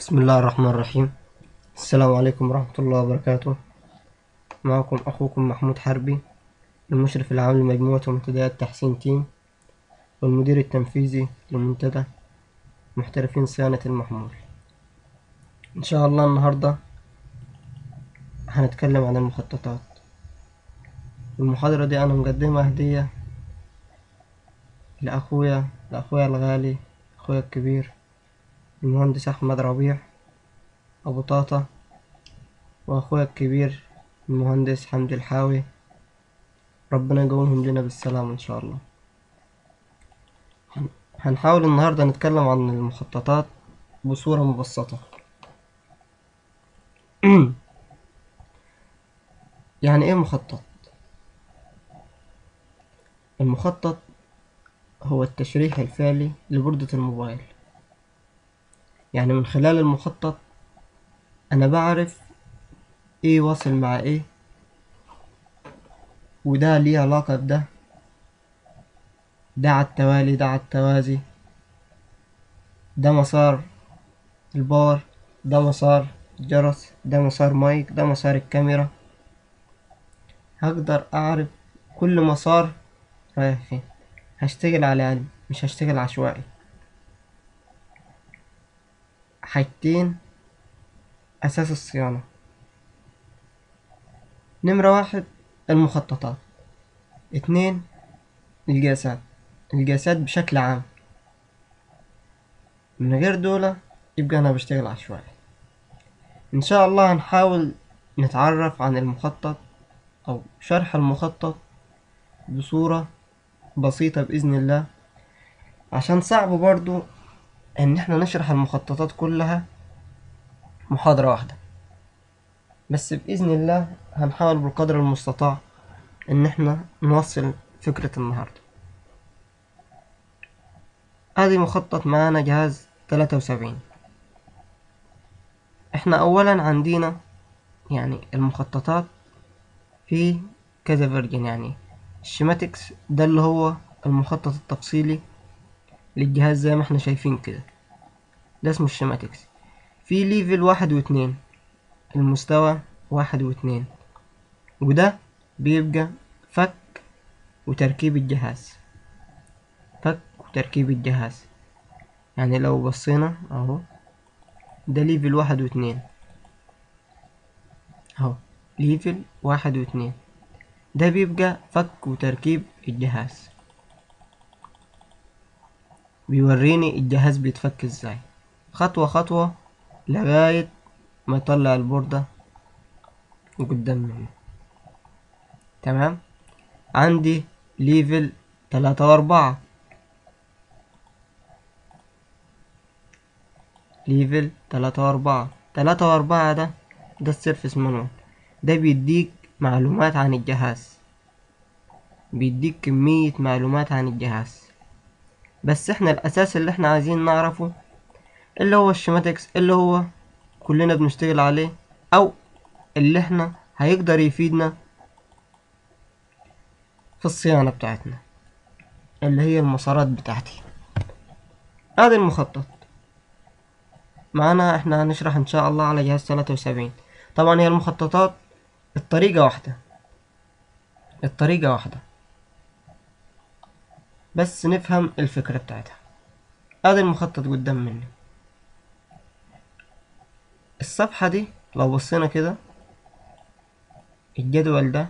بسم الله الرحمن الرحيم السلام عليكم ورحمة الله وبركاته معكم أخوكم محمود حربي المشرف العام لمجموعة منتديات تحسين تيم والمدير التنفيذي لمنتدى محترفين صيانة المحمول إن شاء الله النهاردة هنتكلم عن المخططات المحاضرة دي أنا مقدمها هدية لأخويا لأخويا الغالي أخويا الكبير المهندس أحمد ربيع أبو طاطا وأخويا الكبير المهندس حمدي الحاوي ربنا يقومهم لنا بالسلامة إن شاء الله هن- هنحاول النهاردة نتكلم عن المخططات بصورة مبسطة يعني إيه مخطط؟ المخطط هو التشريح الفعلي لبوردة الموبايل يعني من خلال المخطط أنا بعرف إيه واصل مع إيه وده ليه علاقة بده ده على التوالي ده على التوازي ده مسار الباور ده مسار الجرس ده مسار مايك ده مسار الكاميرا هقدر أعرف كل مسار رايح فين هشتغل على علم مش هشتغل عشوائي حاجتين أساس الصيانة نمرة واحد المخططات اتنين القياسات القياسات بشكل عام من غير دولة يبقى أنا بشتغل عشوائي إن شاء الله هنحاول نتعرف عن المخطط أو شرح المخطط بصورة بسيطة بإذن الله عشان صعب برضو إن احنا نشرح المخططات كلها محاضرة واحدة بس بإذن الله هنحاول بالقدر المستطاع إن احنا نوصل فكرة النهاردة ادي مخطط معانا جهاز تلاتة وسبعين احنا اولا عندنا يعني المخططات في كذا فيرجن يعني الشيماتكس ده اللي هو المخطط التفصيلي للجهاز زي ما احنا شايفين كده ده اسمه الشيماتكس في ليفل واحد واتنين المستوى واحد واتنين وده بيبقى فك وتركيب الجهاز فك وتركيب الجهاز يعني لو بصينا اهو ده ليفل واحد واتنين اهو ليفل واحد واتنين ده بيبقى فك وتركيب الجهاز بيوريني الجهاز بيتفك ازاي خطوة خطوة لغاية ما يطلع البوردة قدام مني تمام عندي ليفل تلاتة وأربعة ليفل تلاتة وأربعة تلاتة وأربعة ده ده السيرفس مانوال ده بيديك معلومات عن الجهاز بيديك كمية معلومات عن الجهاز بس احنا الأساس اللي احنا عايزين نعرفه اللي هو الشيماتكس اللي هو كلنا بنشتغل عليه أو اللي احنا هيقدر يفيدنا في الصيانة بتاعتنا اللي هي المسارات بتاعتي ادي المخطط معانا احنا هنشرح ان شاء الله على جهاز تلاتة وسبعين طبعا هي المخططات الطريقة واحدة الطريقة واحدة بس نفهم الفكرة بتاعتها ادي المخطط قدام مني الصفحة دي لو بصينا كده الجدول ده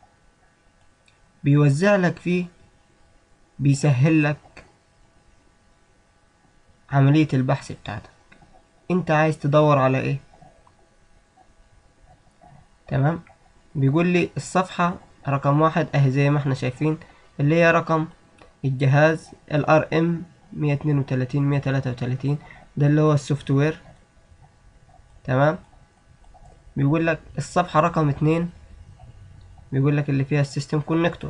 بيوزع لك فيه بيسهل لك عملية البحث بتاعتك انت عايز تدور على ايه تمام بيقول لي الصفحة رقم واحد اهي زي ما احنا شايفين اللي هي رقم الجهاز ال RM 132 133 ده اللي هو السوفت وير تمام بيقول لك الصفحة رقم اتنين بيقول لك اللي فيها السيستم كونكتور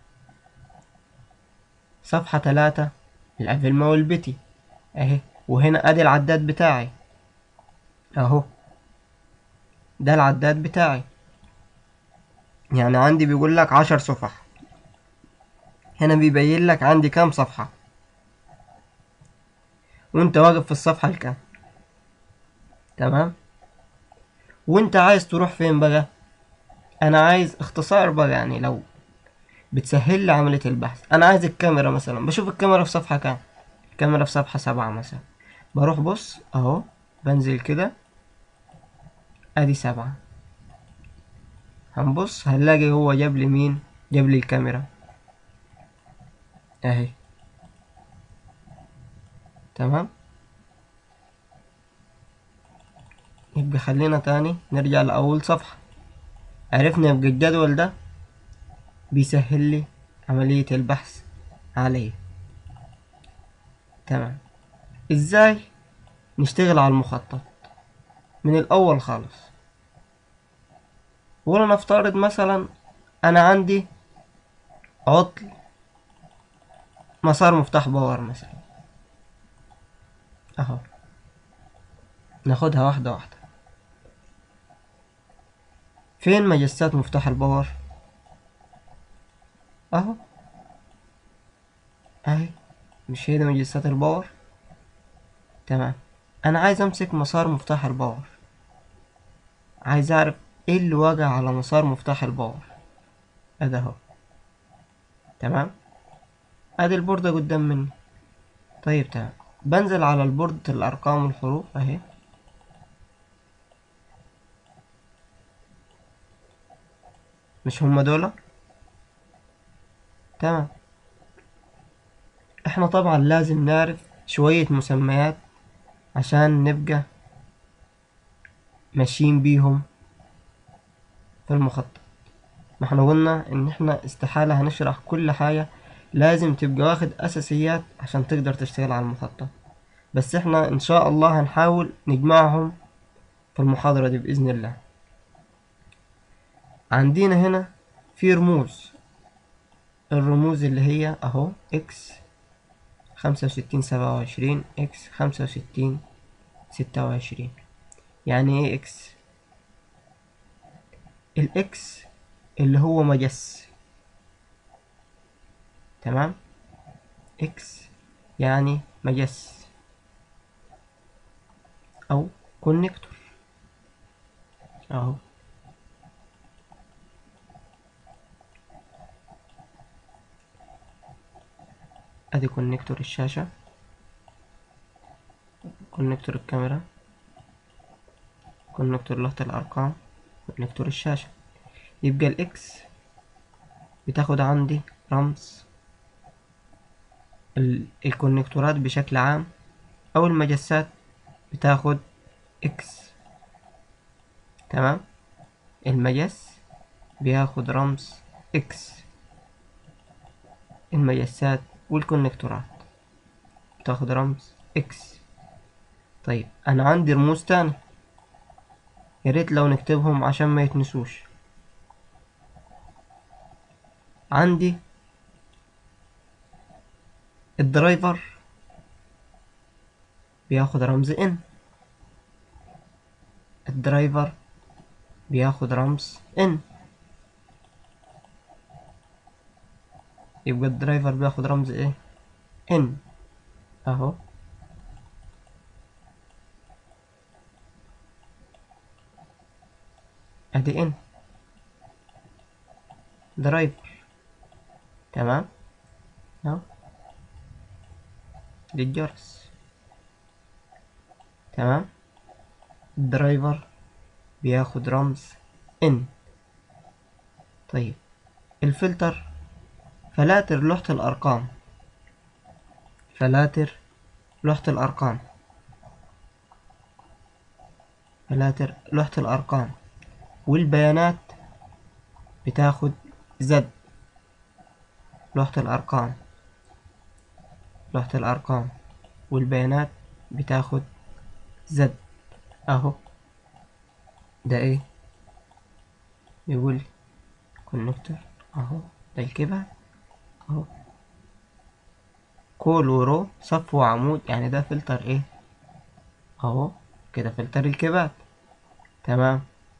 صفحة تلاتة الافيلما والبيتي اهي وهنا ادي العداد بتاعي اهو ده العداد بتاعي يعني عندي بيقول لك عشر صفح هنا بيبين لك عندي كام صفحة وانت واقف في الصفحة الكام تمام وانت عايز تروح فين بقى انا عايز اختصار بقى يعني لو بتسهل لي عملية البحث انا عايز الكاميرا مثلا بشوف الكاميرا في صفحة كام الكاميرا في صفحة سبعة مثلا بروح بص اهو بنزل كده ادي سبعة هنبص هنلاقي هو جاب لي مين جاب لي الكاميرا اهي تمام يبقى خلينا تاني نرجع لأول صفحة عرفنا يبقى الجدول ده بيسهل لي عملية البحث عليه تمام ازاي نشتغل على المخطط من الأول خالص ولا نفترض مثلا أنا عندي عطل مسار مفتاح باور مثلا اهو ناخدها واحدة واحدة فين مجسات مفتاح الباور اهو اهي مش هي دي مجسات الباور تمام انا عايز امسك مسار مفتاح الباور عايز اعرف ايه اللي واقع على مسار مفتاح الباور ادي اهو تمام ادي البوردة قدام مني طيب تمام بنزل على البورد الارقام والحروف اهي مش هما دول تمام احنا طبعا لازم نعرف شوية مسميات عشان نبقى ماشيين بيهم في المخطط ما احنا قلنا ان احنا استحالة هنشرح كل حاجة لازم تبقى واخد اساسيات عشان تقدر تشتغل على المخطط بس احنا ان شاء الله هنحاول نجمعهم في المحاضرة دي بإذن الله عندنا هنا في رموز الرموز اللي هي اهو اكس خمسة وستين سبعة وعشرين اكس خمسة وستين ستة وعشرين يعني ايه اكس الاكس اللي هو مجس تمام اكس يعني مجس او كونكتور اهو ادي كونكتور الشاشة كونكتور الكاميرا كونكتور لوحة الارقام كونكتور الشاشة يبقى الاكس بتاخد عندي رمز ال- الكونكتورات بشكل عام او المجسات بتاخد اكس تمام المجس بياخد رمز اكس المجسات والكونكتورات بتاخد رمز اكس طيب انا عندي رموز تاني يا ريت لو نكتبهم عشان ما يتنسوش عندي الدرايفر بياخد رمز ان الدرايفر بياخد رمز ان يبقى الدرايفر بياخد رمز ايه ان اهو ادي ان درايفر تمام اهو دي الجرس تمام الدرايفر بياخد رمز ان طيب الفلتر فلاتر لوحة الأرقام فلاتر لوحة الأرقام فلاتر لوحة الأرقام والبيانات بتاخد زد لوحة الأرقام لوحة الأرقام والبيانات بتاخد زد أهو ده إيه يقول كونكتور أهو ده الكبه اهو كول ورو صف وعمود يعني ده فلتر ايه اهو كده فلتر الكبات تمام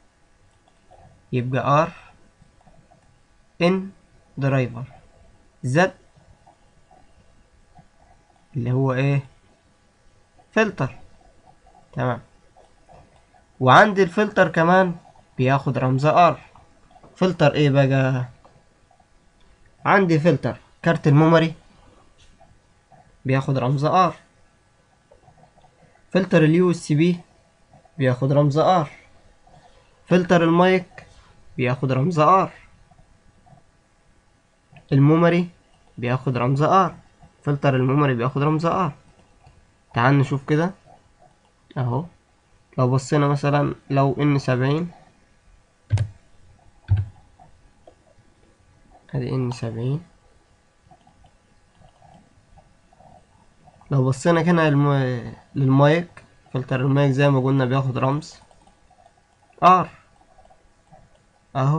يبقى ار ان درايفر زد اللي هو ايه فلتر تمام وعندي الفلتر كمان بياخد رمز ار فلتر ايه بقى عندي فلتر كارت الميموري بياخد رمز ار فلتر اليو اس بي بياخد رمز ار فلتر المايك بياخد رمز ار الميموري بياخد رمز ار فلتر الميموري بياخد رمز ار تعال نشوف كده اهو لو بصينا مثلا لو ان سبعين ادي ان سبعين لو بصينا هنا للم... للمايك فلتر المايك زي ما قلنا بياخد رمز ار اهو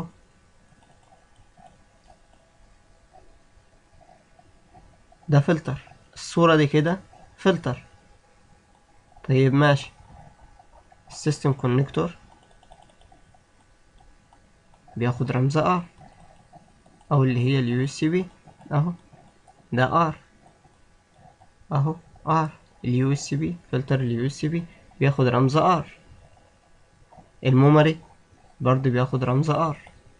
ده فلتر الصورة دي كده فلتر طيب ماشي السيستم كونكتور بياخد رمز ار او اللي هي اليو اس بي اهو ده ار اهو ار اليو اس بي فلتر اليو اس بي بياخد رمز ار الميموري برضه بياخد رمز ار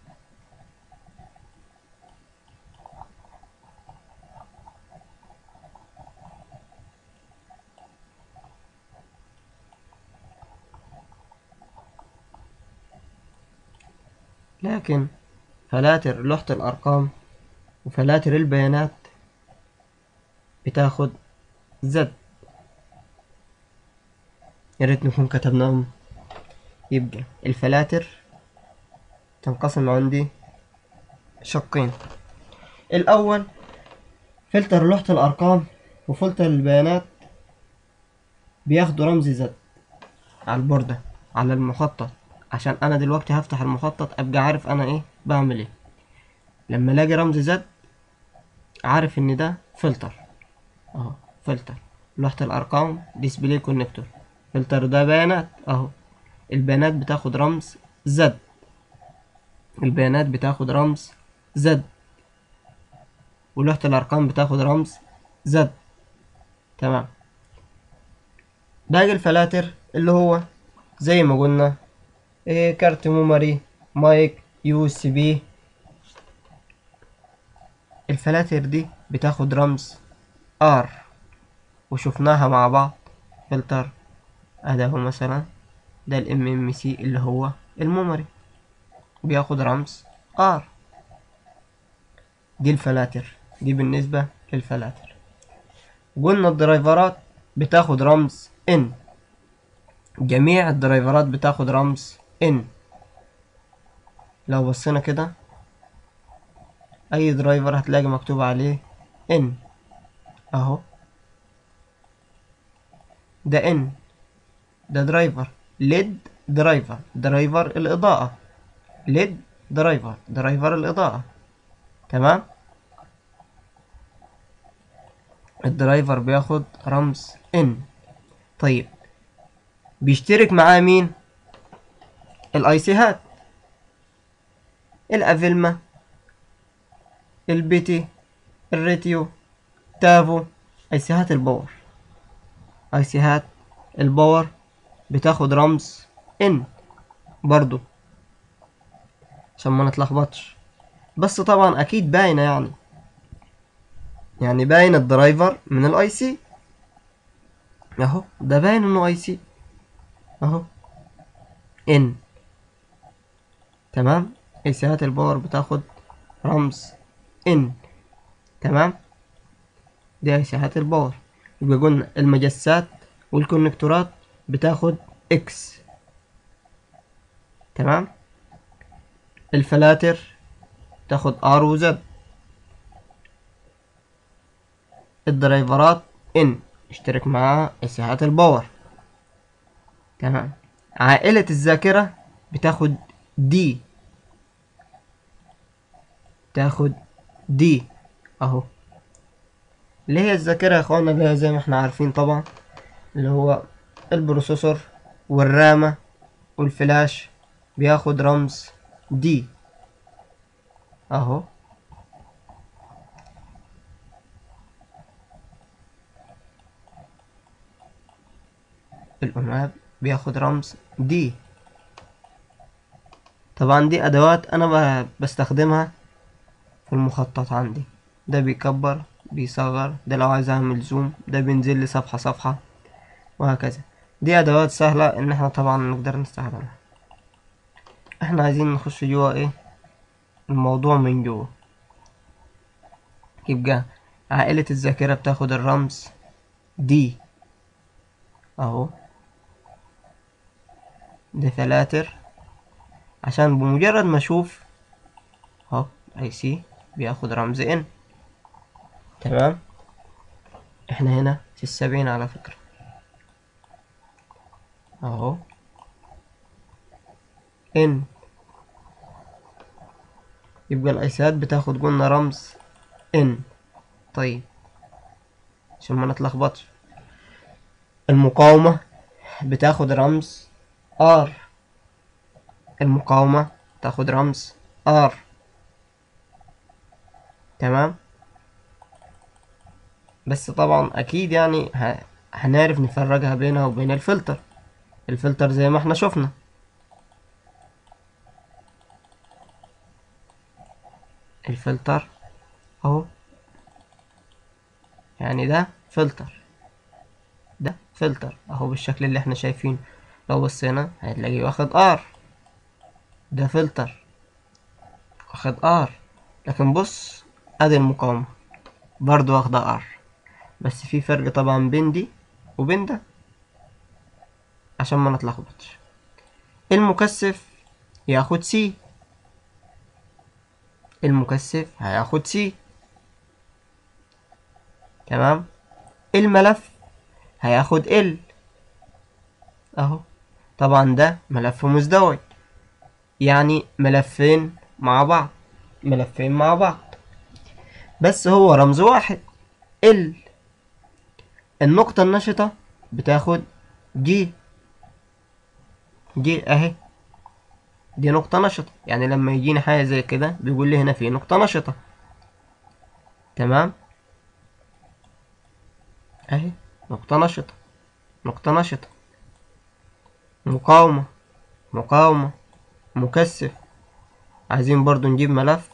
لكن فلاتر لوحة الأرقام وفلاتر البيانات بتاخد زد يا ريت نكون كتبناهم يبقى الفلاتر تنقسم عندي شقين الأول فلتر لوحة الأرقام وفلتر البيانات بياخدوا رمز زد على البوردة على المخطط عشان أنا دلوقتي هفتح المخطط أبقى عارف أنا إيه بعمل إيه لما الاقي رمز زد عارف إن ده فلتر أهو فلتر لوحة الأرقام ديسبلاي كونكتور فلتر ده بيانات أهو البيانات بتاخد رمز زد البيانات بتاخد رمز زد ولوحة الأرقام بتاخد رمز زد تمام باقي الفلاتر اللي هو زي ما قلنا إيه كارت ميموري مايك يو اس بي الفلاتر دي بتاخد رمز ار وشفناها مع بعض فلتر اداه مثلا ده الام ام سي اللي هو الميموري بياخد رمز ار دي الفلاتر دي بالنسبة للفلاتر قلنا الدرايفرات بتاخد رمز ان جميع الدرايفرات بتاخد رمز ان لو بصينا كده اي درايفر هتلاقي مكتوب عليه ان اهو ده ان ده درايفر ليد درايفر درايفر الاضاءة ليد درايفر درايفر الاضاءة تمام الدرايفر بياخد رمز ان طيب بيشترك معاه مين الاي سي هات الافيلما البيتي الريتيو تافو اي سي هات الباور اي سي هات الباور بتاخد رمز ان برضو عشان ما نتلخبطش بس طبعا اكيد باينه يعني يعني باين الدرايفر من الاي سي اهو ده باين انه اي سي اهو ان تمام اي سيات الباور بتاخد رمز ان تمام دي اي سيات الباور يبقى قلنا المجسات والكونكتورات بتاخد اكس تمام الفلاتر تاخد ار وزد الدرايفرات ان اشترك معاها اسعات الباور تمام عائلة الذاكرة بتاخد دي تاخد دي اهو اللي هي الذاكرة يا اخوانا اللي هي زي ما احنا عارفين طبعا اللي هو البروسيسور والرامة والفلاش بياخد رمز دي اهو الأماب بياخد رمز دي طبعا دي ادوات انا ب- بستخدمها في المخطط عندي ده بيكبر بيصغر ده لو عايز اعمل زوم ده بينزل لي صفحة صفحة وهكذا دي ادوات سهلة ان احنا طبعا نقدر نستخدمها احنا عايزين نخش جوا ايه الموضوع من جوا يبقى عائلة الذاكرة بتاخد الرمز دي اهو دفلاتر عشان بمجرد ما اشوف اهو اي سي بياخد رمز ان تمام احنا هنا في السبعين على فكرة اهو ان يبقى الايسات بتاخد قلنا رمز ان طيب عشان ما نتلخبطش المقاومة بتاخد رمز R المقاومة تاخد رمز R تمام بس طبعا أكيد يعني ه- هنعرف نفرقها بينها وبين الفلتر الفلتر زي ما احنا شفنا الفلتر اهو يعني ده فلتر ده فلتر اهو بالشكل اللي احنا شايفينه لو بصينا هتلاقيه واخد ار ده فلتر واخد ار لكن بص ادي المقاومة برضو واخدة ار بس في فرق طبعا بين دي وبين ده عشان ما نتلخبطش المكثف ياخد سي المكثف هياخد سي تمام الملف هياخد ال اهو طبعا ده ملف مزدوج يعني ملفين مع بعض ملفين مع بعض بس هو رمز واحد ال النقطة النشطة بتاخد جي جي اهي دي نقطة نشطة يعني لما يجيني حاجة زي كده بيقول لي هنا في نقطة نشطة تمام اهي نقطة نشطة نقطة نشطة مقاومة مقاومة مكثف عايزين برضو نجيب ملف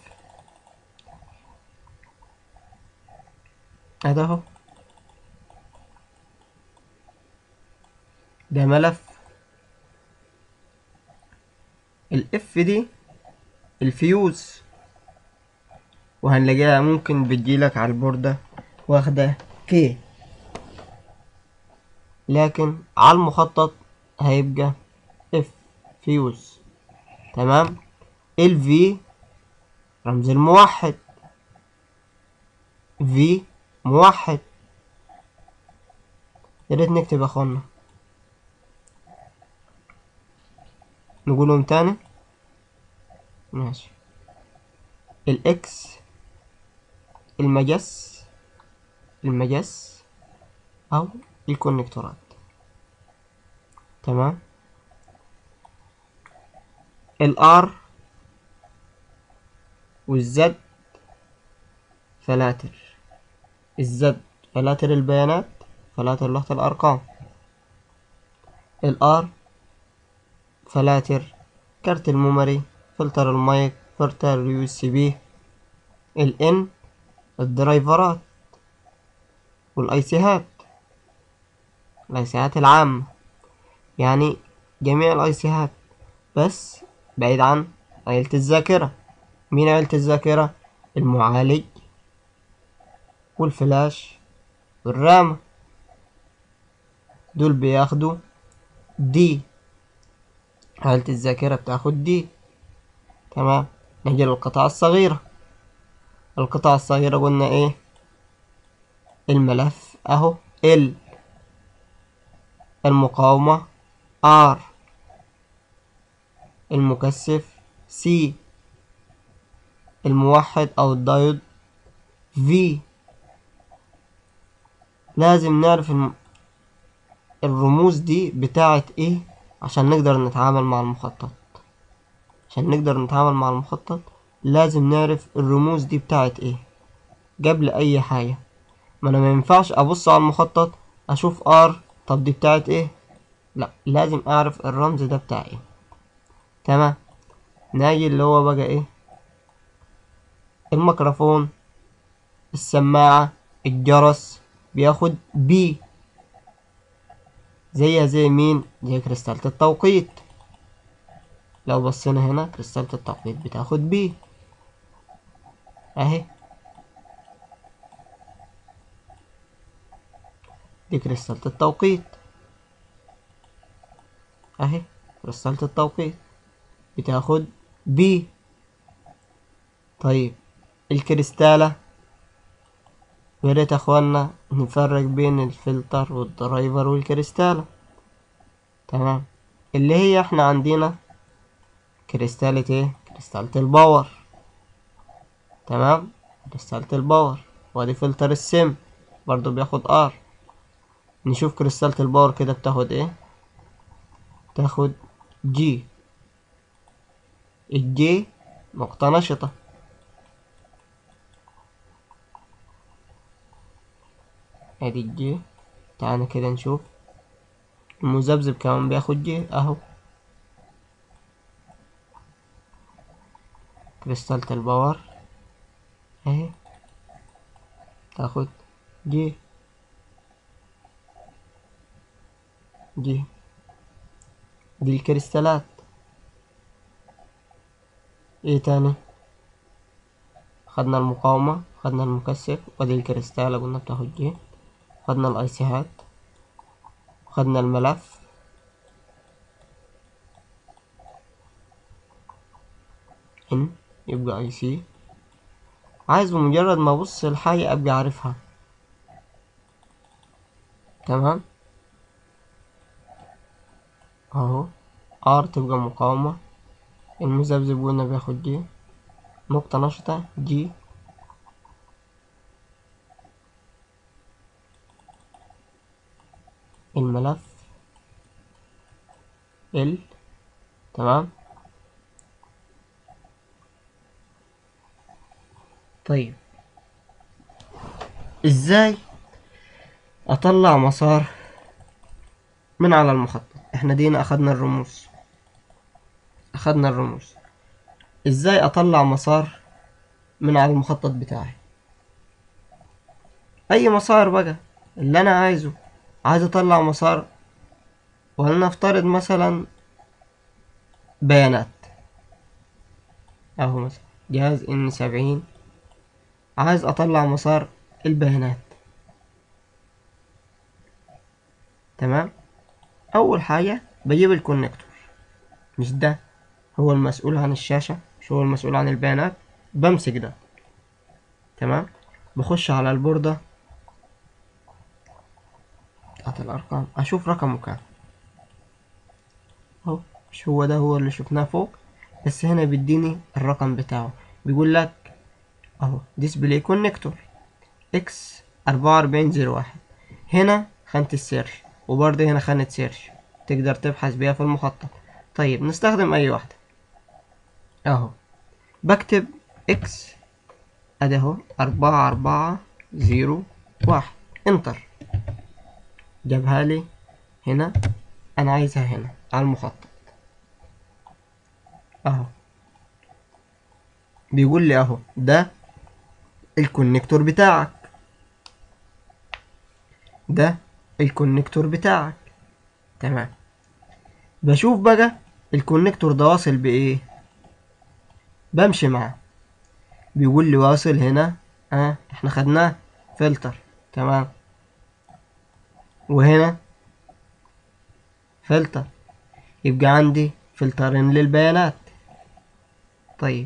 هذا اهو ده ملف الاف دي الفيوز وهنلاقيها ممكن بتجيلك على البوردة واخدة كي لكن على المخطط هيبقى اف فيوز تمام ال في رمز الموحد في موحد يا ريت نكتب يا اخوانا نقولهم تاني ماشي الاكس المجس المجس او الكونكتورات تمام الار والزد فلاتر الزد فلاتر البيانات فلاتر لوحة الأرقام الار فلاتر كارت الميموري فلتر المايك فلتر اليو اس بي الان الدرايفرات والايسيهات الايسيهات العامة يعني جميع الايسيهات بس بعيد عن عيلة الذاكرة مين عيلة الذاكرة المعالج والفلاش والرامة دول بياخدوا دي عيلة الذاكرة بتاخد دي تمام نيجي للقطع الصغيرة القطع الصغيرة قلنا ايه الملف اهو ال المقاومة R المكثف C الموحد أو الدايود V لازم نعرف الم- الرموز دي بتاعت ايه عشان نقدر نتعامل مع المخطط عشان نقدر نتعامل مع المخطط لازم نعرف الرموز دي بتاعت ايه قبل اي حاجة ما انا ما ينفعش ابص على المخطط اشوف ار طب دي بتاعت ايه لا لازم اعرف الرمز ده بتاع ايه تمام ناجي اللي هو بقى ايه الميكروفون السماعة الجرس بياخد بي زيها زي مين زي كريستالة التوقيت لو بصينا هنا كريستالة التوقيت بتاخد بي اهي دي كريستالة التوقيت اهي كريستالة التوقيت بتاخد بي طيب الكريستالة يا ريت اخوانا نفرق بين الفلتر والدرايفر والكريستالة تمام اللي هي احنا عندنا كريستالة ايه كريستالة الباور تمام كريستالة الباور وادي فلتر السم برضو بياخد ار نشوف كريستالة الباور كده بتاخد ايه تاخد جي الجي نقطة نشطة ادي الجي تعالى كده نشوف المذبذب كمان بياخد جي اهو كريستالة الباور اهي تاخد جي جي دي الكريستالات ايه تاني خدنا المقاومة خدنا المكثف ودي الكريستالة قلنا بتاخد جي خدنا الايسيهات خدنا الملف ان يبقى اي سي عايز بمجرد ما ابص الحاجة ابقى عارفها تمام اهو ار تبقى مقاومة المذبذب قلنا بياخد جي نقطة نشطة جي الملف ال تمام طيب ازاي اطلع مسار من على المخطط احنا دينا اخدنا الرموز اخدنا الرموز ازاي اطلع مسار من على المخطط بتاعي اي مسار بقى اللي انا عايزه عايز اطلع مسار ولنفترض مثلا بيانات اهو مثلا جهاز ان سبعين عايز اطلع مسار البيانات تمام اول حاجة بجيب الكونكتور مش ده هو المسؤول عن الشاشة مش هو المسؤول عن البيانات بمسك ده تمام بخش على البوردة بتاعت الأرقام أشوف رقمه كام أهو مش هو ده هو اللي شفناه فوق بس هنا بيديني الرقم بتاعه بيقول لك أهو ديسبلاي كونكتور إكس أربعة وأربعين زيرو واحد هنا خانة السيرش وبرضه هنا خانة سيرش تقدر تبحث بيها في المخطط طيب نستخدم أي واحدة أهو بكتب إكس أدي أهو أربعة أربعة زيرو واحد انتر جابها لي هنا أنا عايزها هنا على المخطط أهو بيقول لي أهو ده الكونكتور بتاعك ده الكونكتور بتاعك تمام بشوف بقى الكونكتور ده واصل بايه بمشي معاه بيقول لي واصل هنا اه احنا خدناه فلتر تمام وهنا فلتر يبقى عندي فلترين للبيانات طيب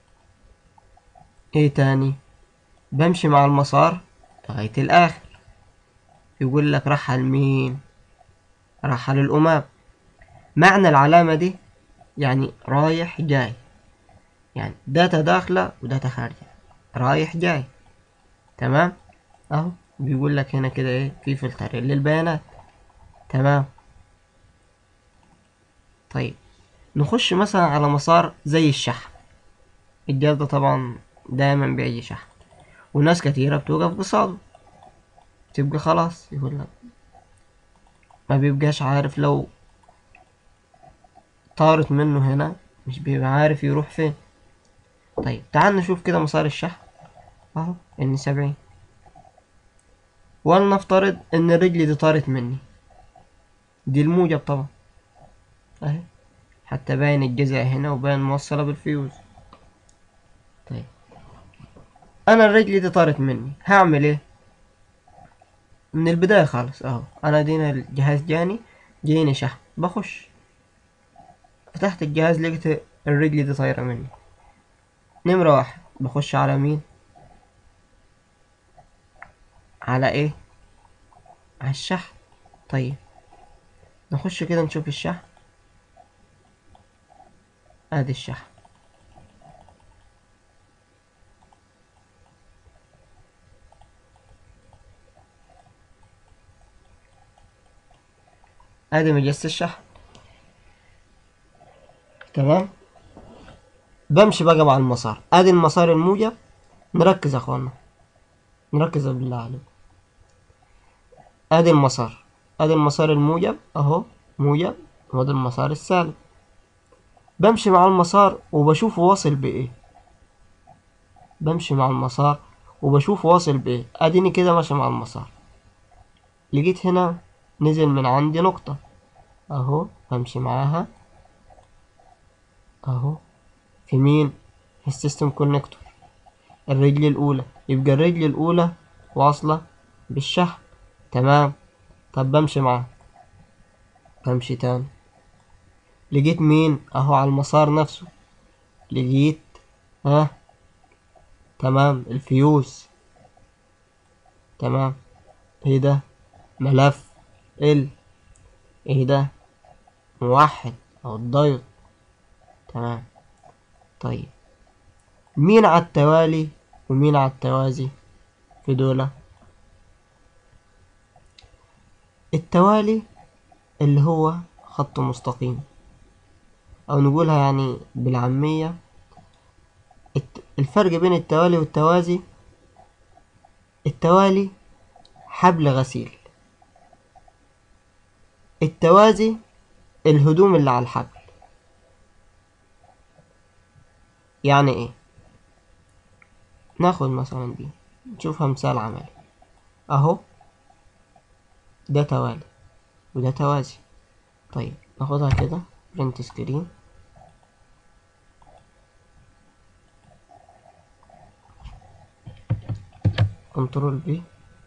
ايه تاني بمشي مع المسار لغاية الآخر يقول لك رحل مين رحل الأمام معنى العلامة دي يعني رايح جاي يعني داتا داخلة وداتا خارجة رايح جاي تمام اهو بيقول لك هنا كده ايه في فلترين للبيانات تمام طيب نخش مثلا على مسار زي الشحن الجهاز ده طبعا دايما بيجي شحن وناس كتيرة بتوقف قصاده تبقى خلاص يقول لك ما بيبقاش عارف لو طارت منه هنا مش بيبقى عارف يروح فين طيب تعال نشوف كده مسار الشحن اهو ان سبعين ولنفترض ان الرجل دي طارت مني دي الموجب طبعا اهي حتى باين الجزء هنا وباين موصلة بالفيوز طيب انا الرجل دي طارت مني هعمل ايه من البداية خالص اهو انا دينا الجهاز جاني جيني شحن بخش فتحت الجهاز لقيت الرجل دي طايرة مني نمرة واحد بخش على مين على ايه على الشحن طيب نخش كده نشوف الشحن ادي الشحن ادي مجلس الشحن تمام بمشي بقى مع المسار ادي المسار الموجب نركز يا اخوانا نركز بالله عليكم ادي المسار ادي المسار الموجب اهو موجب وادي المسار السالب بمشي مع المسار وبشوفه واصل بايه بمشي مع المسار وبشوفه واصل بايه اديني كده ماشي مع المسار لقيت هنا نزل من عندي نقطة اهو بمشي معاها اهو في مين في السيستم كونكتور الرجل الاولى يبقى الرجل الاولى واصلة بالشحن تمام طب بمشي معاه بمشي تاني لقيت مين اهو على المسار نفسه لقيت ها تمام الفيوز تمام ايه ده ملف ال ايه ده موحد او الدايت تمام طيب مين على التوالي ومين على التوازي في دولة التوالي اللي هو خط مستقيم او نقولها يعني بالعامية الت- الفرق بين التوالي والتوازي التوالي حبل غسيل التوازي الهدوم اللي على الحبل يعني ايه ناخد مثلا دي نشوفها مثال عملي اهو ده توالي وده توازي طيب ناخدها كده برنت سكرين كنترول بي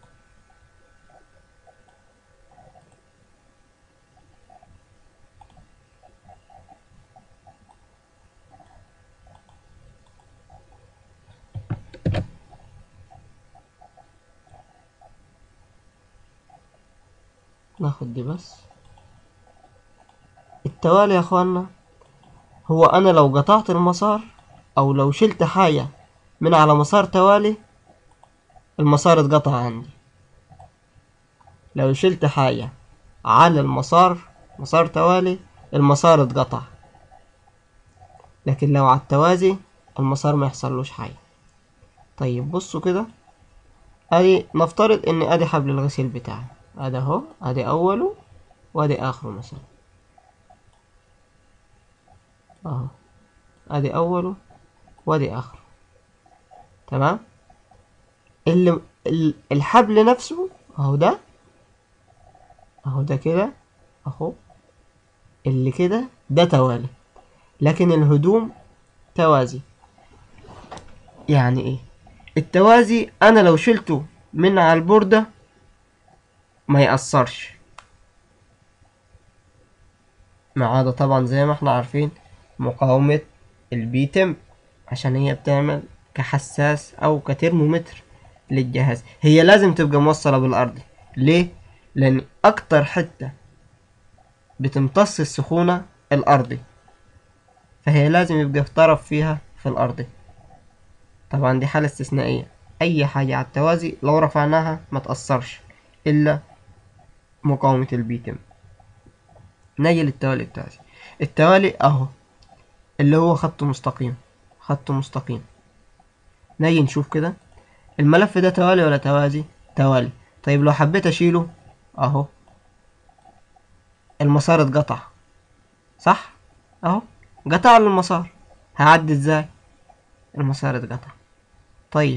ناخد دي بس التوالي يا اخوانا هو انا لو قطعت المسار او لو شلت حاجة من على مسار توالي المسار اتقطع عندي لو شلت حاجة على المسار مسار توالي المسار اتقطع لكن لو على التوازي المسار ما يحصلوش حاجة طيب بصوا كده ادي نفترض ان ادي حبل الغسيل بتاعي ادي اهو ادي اوله وادي اخره مثلا اهو ادي اوله وادي اخره تمام اللي ال- الحبل نفسه اهو ده اهو ده كده اهو اللي كده ده توالي لكن الهدوم توازي يعني ايه التوازي انا لو شلته من على البوردة ما يأثرش ما عدا طبعا زي ما احنا عارفين مقاومة البيتم عشان هي بتعمل كحساس او كترمومتر للجهاز هي لازم تبقى موصلة بالارض ليه لان اكتر حتة بتمتص السخونة الارضي فهي لازم يبقى في طرف فيها في الارض طبعا دي حالة استثنائية اي حاجة على التوازي لو رفعناها ما تأثرش الا مقاومة البيتم نيجي للتوالي بتاعي التوالي اهو اللي هو خط مستقيم خط مستقيم نيجي نشوف كده الملف ده توالي ولا توازي توالي طيب لو حبيت اشيله اهو المسار اتقطع صح اهو قطع له المسار هعدي ازاي المسار اتقطع طيب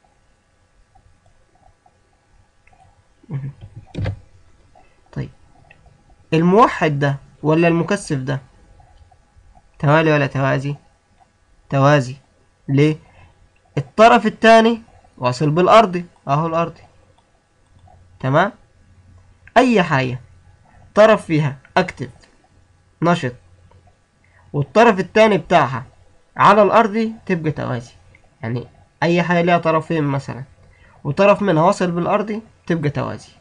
مهم. طيب الموحد ده ولا المكثف ده توالي ولا توازي توازي ليه الطرف التاني واصل بالارضي اهو الارضي تمام اي حاجة طرف فيها اكتف نشط والطرف التاني بتاعها على الارضي تبقى توازي يعني اي حاجة ليها طرفين مثلا وطرف منها واصل بالارضي تبقى توازي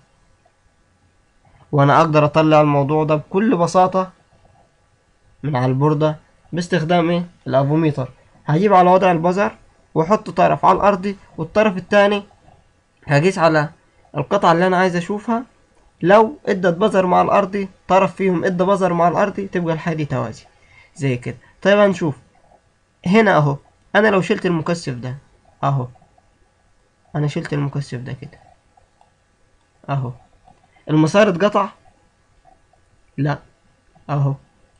وانا اقدر اطلع الموضوع ده بكل بساطة من على البوردة باستخدام ايه الافوميتر هجيب على وضع البزر واحط طرف على الارض والطرف التاني هقيس على القطعة اللي انا عايز اشوفها لو ادت بزر مع الارض طرف فيهم ادى بزر مع الارض تبقى الحاجة دي توازي زي كده طيب هنشوف هنا اهو انا لو شلت المكثف ده اهو انا شلت المكثف ده كده اهو المسار اتقطع لا اهو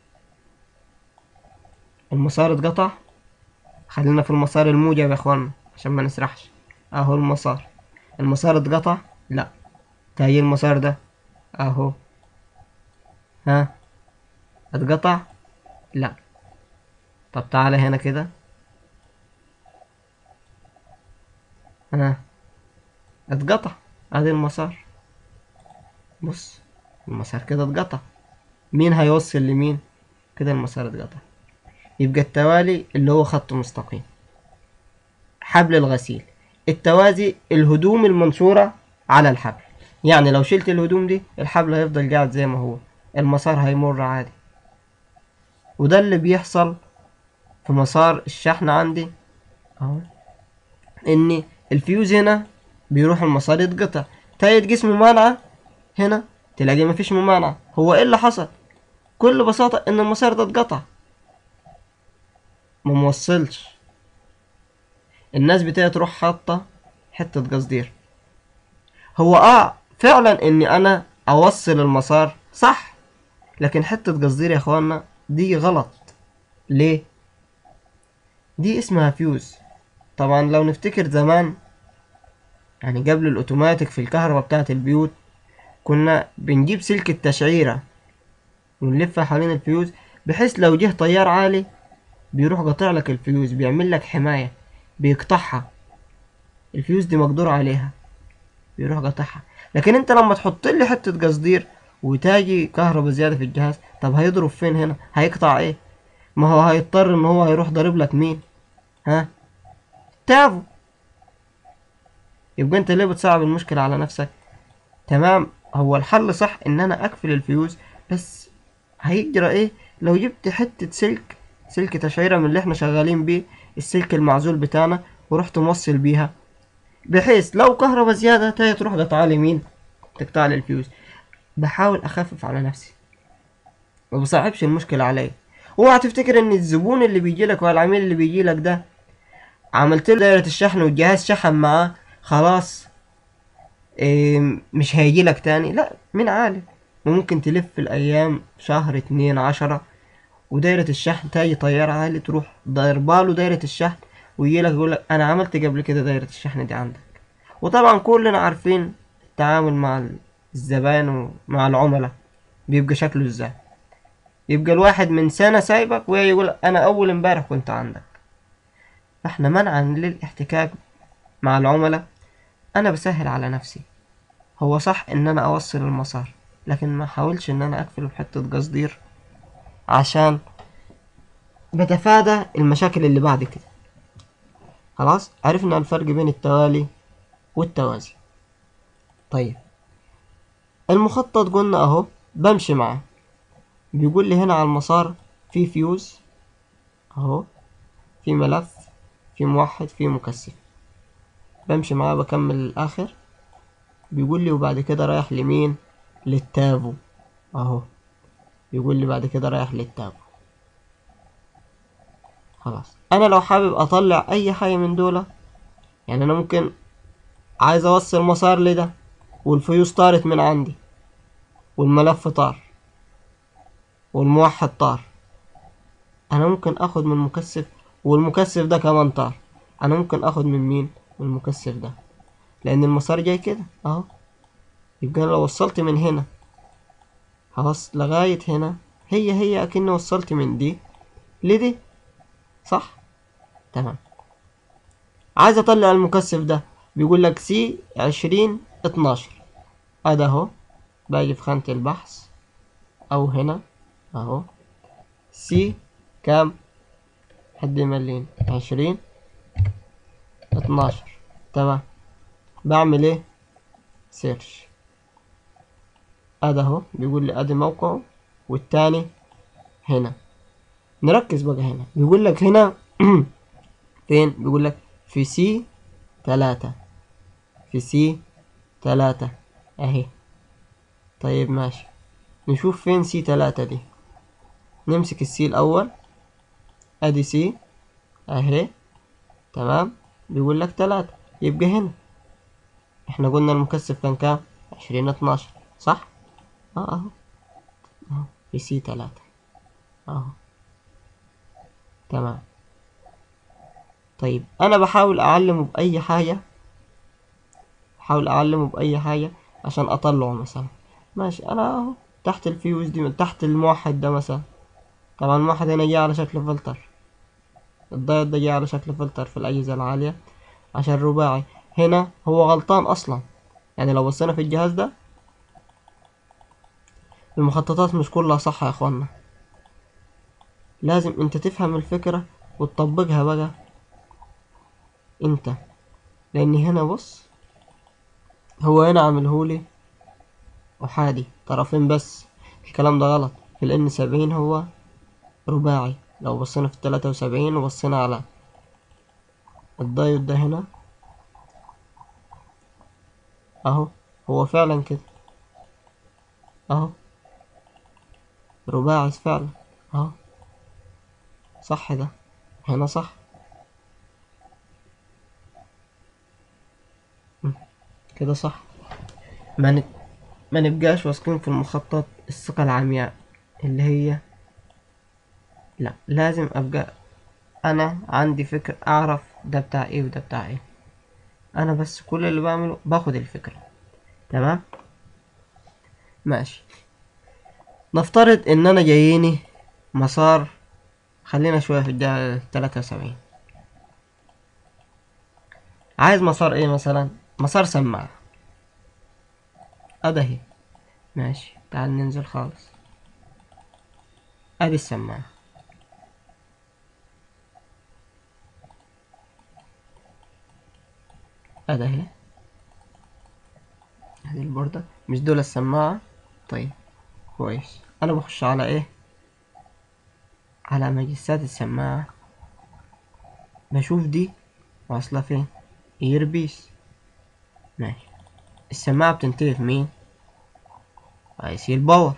المسار اتقطع خلينا في المسار الموجب يا اخوانا عشان ما نسرحش اهو المسار المسار اتقطع لا تاجي المسار ده اهو ها اتقطع لا طب تعالى هنا كده ها اتقطع ادي المسار بص المسار كده اتقطع مين هيوصل لمين كده المسار اتقطع يبقى التوالي اللي هو خط مستقيم حبل الغسيل التوازي الهدوم المنشورة على الحبل يعني لو شلت الهدوم دي الحبل هيفضل قاعد زي ما هو المسار هيمر عادي وده اللي بيحصل في مسار الشحن عندي اهو ان الفيوز هنا بيروح المسار يتقطع تايت جسم ممانعة هنا تلاقي مفيش ممانعة هو ايه اللي حصل كل بساطة ان المسار ده اتقطع ما موصلش الناس بتاعي تروح حاطة حتة قصدير هو اه فعلا اني انا اوصل المسار صح لكن حتة قصدير يا اخوانا دي غلط ليه دي اسمها فيوز طبعا لو نفتكر زمان يعني قبل الاوتوماتيك في الكهرباء بتاعة البيوت كنا بنجيب سلك التشعيرة ونلفها حوالين الفيوز بحيث لو جه تيار عالي بيروح قاطع لك الفيوز بيعمل لك حماية بيقطعها الفيوز دي مقدور عليها بيروح قاطعها لكن انت لما تحط لي حتة قصدير وتاجي كهرباء زيادة في الجهاز طب هيضرب فين هنا هيقطع ايه ما هو هيضطر ان هو هيروح ضارب لك مين ها تافو يبقى انت ليه بتصعب المشكلة على نفسك تمام هو الحل صح ان انا اقفل الفيوز بس هيجرى ايه لو جبت حتة سلك سلك تشعيرة من اللي احنا شغالين بيه السلك المعزول بتاعنا ورحت موصل بيها بحيث لو كهرباء زيادة تاهي تروح قطع لي مين تقطع لي الفيوز بحاول اخفف على نفسي ما بصعبش المشكلة عليا اوعى تفتكر ان الزبون اللي بيجي لك ولا العميل اللي بيجي لك ده عملت له دايرة الشحن والجهاز شحن معاه خلاص إيه مش هيجي لك تاني لا مين عالم ممكن تلف الايام شهر اتنين عشرة ودايرة الشحن تاجي طيارة عالي تروح ضرباله دايرة الشحن ويجي لك يقول لك انا عملت قبل كده دايرة الشحن دي عندك وطبعا كلنا عارفين التعامل مع الزبائن ومع العملاء بيبقى شكله ازاي يبقى الواحد من سنة سايبك ويقول انا اول امبارح كنت عندك احنا منعا للاحتكاك مع العملاء انا بسهل على نفسي هو صح ان انا اوصل المسار لكن ما حاولش ان انا اقفله بحتة قصدير عشان بتفادى المشاكل اللي بعد كده خلاص عرفنا الفرق بين التوالي والتوازي طيب المخطط قلنا اهو بمشي معاه بيقول لي هنا على المسار في فيوز اهو في ملف في موحد في مكثف بمشي معاه بكمل الاخر بيقول لي وبعد كده رايح لمين للتابو اهو بيقول لي بعد كده رايح للتابو خلاص انا لو حابب اطلع اي حاجه من دول يعني انا ممكن عايز اوصل مسار لده والفيوز طارت من عندي والملف طار والموحد طار انا ممكن اخد من المكثف والمكثف ده كمان طار انا ممكن اخد من مين من المكثف ده لان المسار جاي كده اهو يبقى انا لو وصلت من هنا هوصل لغاية هنا هي هي اكني وصلت من دي لدي صح تمام عايز اطلع المكثف ده بيقول لك سي عشرين اتناشر ادي اهو باجي في خانة البحث او هنا اهو سي كام حد يملين عشرين اتناشر تمام بعمل ايه سيرش ادي اهو بيقول لي ادي موقعه والتاني هنا نركز بقى هنا بيقول لك هنا فين بيقول لك في سي تلاتة في سي تلاتة اهي طيب ماشي نشوف فين سي تلاتة دي نمسك السي الاول ادي سي اهي تمام بيقول لك تلاتة يبقى هنا احنا قلنا المكثف كان كام عشرين اتناشر صح اه اهو اهو في سي تلاتة اهو تمام طيب انا بحاول اعلمه باي حاجة بحاول اعلمه باي حاجة عشان اطلعه مثلا ماشي انا اهو تحت الفيوز دي تحت الموحد ده مثلا طبعا الموحد هنا جه على شكل فلتر الدايود ده جه على شكل فلتر في الاجهزة العالية عشان رباعي هنا هو غلطان اصلا يعني لو بصينا في الجهاز ده المخططات مش كلها صح يا اخوانا لازم انت تفهم الفكرة وتطبقها بقى انت لان هنا بص هو هنا عاملهولي احادي طرفين بس الكلام ده غلط في الان سبعين هو رباعي لو بصينا في التلاتة وسبعين وبصينا على الدايود ده هنا اهو هو فعلا كده اهو رباعي فعلا اهو صح ده هنا صح مم. كده صح ما نت... ما نبقاش واثقين في المخطط الثقة العمياء اللي هي لا لازم ابقى انا عندي فكر اعرف ده بتاع ايه وده بتاع ايه انا بس كل اللي بعمله باخد الفكرة تمام ماشي نفترض ان انا جاييني مسار خلينا شوية في الدقيقة تلاتة وسبعين عايز مسار ايه مثلا مسار سماعة ادهي ماشي تعال ننزل خالص ادي السماعة ادهي هذه البوردة مش دول السماعة طيب كويس انا بخش على ايه على مجسات السماعة بشوف دي واصلة فين ايربيس ماشي السماعة بتنتهي في مين اي سي الباور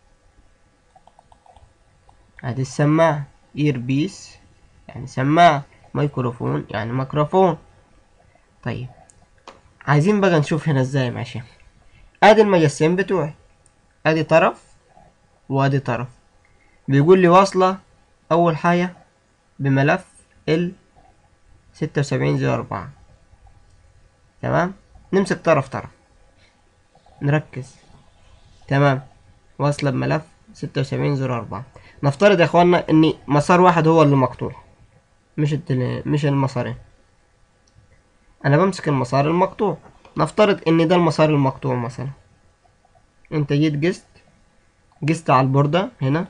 ادي السماعة ايربيس يعني سماعة ميكروفون يعني ميكروفون طيب عايزين بقى نشوف هنا ازاي ماشي ادي المجسين بتوعي ادي طرف وادي طرف بيقول لي واصلة اول حاجة بملف ال ستة وسبعين زيرو اربعة تمام نمسك طرف طرف نركز تمام واصلة بملف ستة وسبعين زيرو أربعة نفترض يا اخوانا ان مسار واحد هو اللي مقطوع مش التل... مش المسارين انا بمسك المسار المقطوع نفترض ان ده المسار المقطوع مثلا انت جيت قست قست على البوردة هنا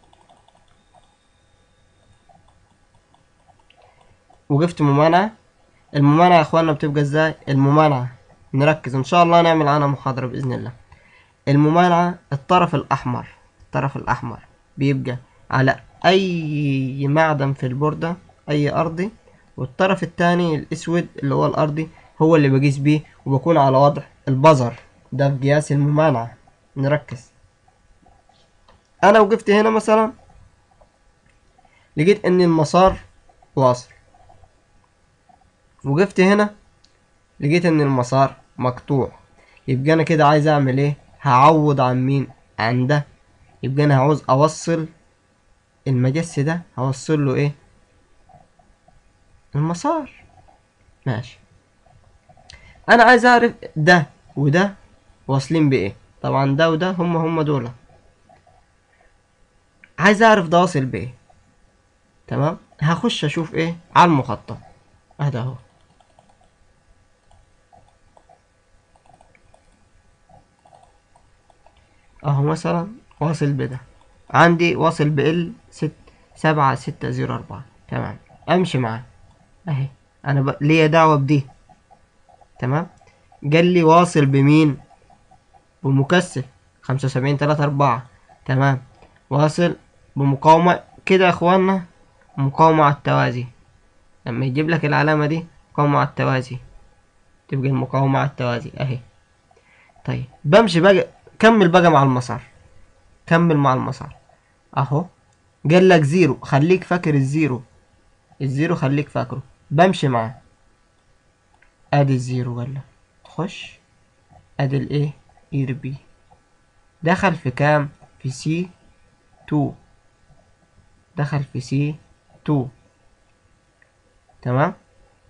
وقفت ممانعة الممانعة يا اخوانا بتبقى ازاي الممانعة نركز ان شاء الله نعمل عنها محاضرة باذن الله الممانعة الطرف الاحمر الطرف الاحمر بيبقى على اي معدن في البوردة اي ارضي والطرف التاني الاسود اللي هو الارضي هو اللي بقيس بيه وبكون على وضع البزر ده في قياس الممانعة نركز انا وقفت هنا مثلا لقيت ان المسار واصل وقفت هنا لقيت ان المسار مقطوع يبقى انا كده عايز اعمل ايه هعوض عن مين عن ده يبقى انا عاوز اوصل المجس ده هوصل له ايه المسار ماشي انا عايز اعرف ده وده واصلين بايه طبعا ده وده هم هم دول عايز اعرف ده واصل بايه تمام هخش اشوف ايه على المخطط هذا هو اهو مثلا واصل بده عندي واصل بال ست سبعة ستة زيرو أربعة تمام أمشي معاه أهي أنا ب... ليا دعوة بدي تمام قال لي واصل بمين بمكثف خمسة وسبعين تلاتة أربعة تمام واصل بمقاومة كده يا إخوانا مقاومة على التوازي لما يجيب لك العلامة دي مقاومة على التوازي تبقى المقاومة على التوازي أهي طيب بمشي بقى كمل بقى مع المسار كمل مع المسار اهو قال لك زيرو خليك فاكر الزيرو الزيرو خليك فاكره بمشي معاه ادي الزيرو قال لك تخش ادي الايه اير بي دخل في كام في سي 2 دخل في سي 2 تمام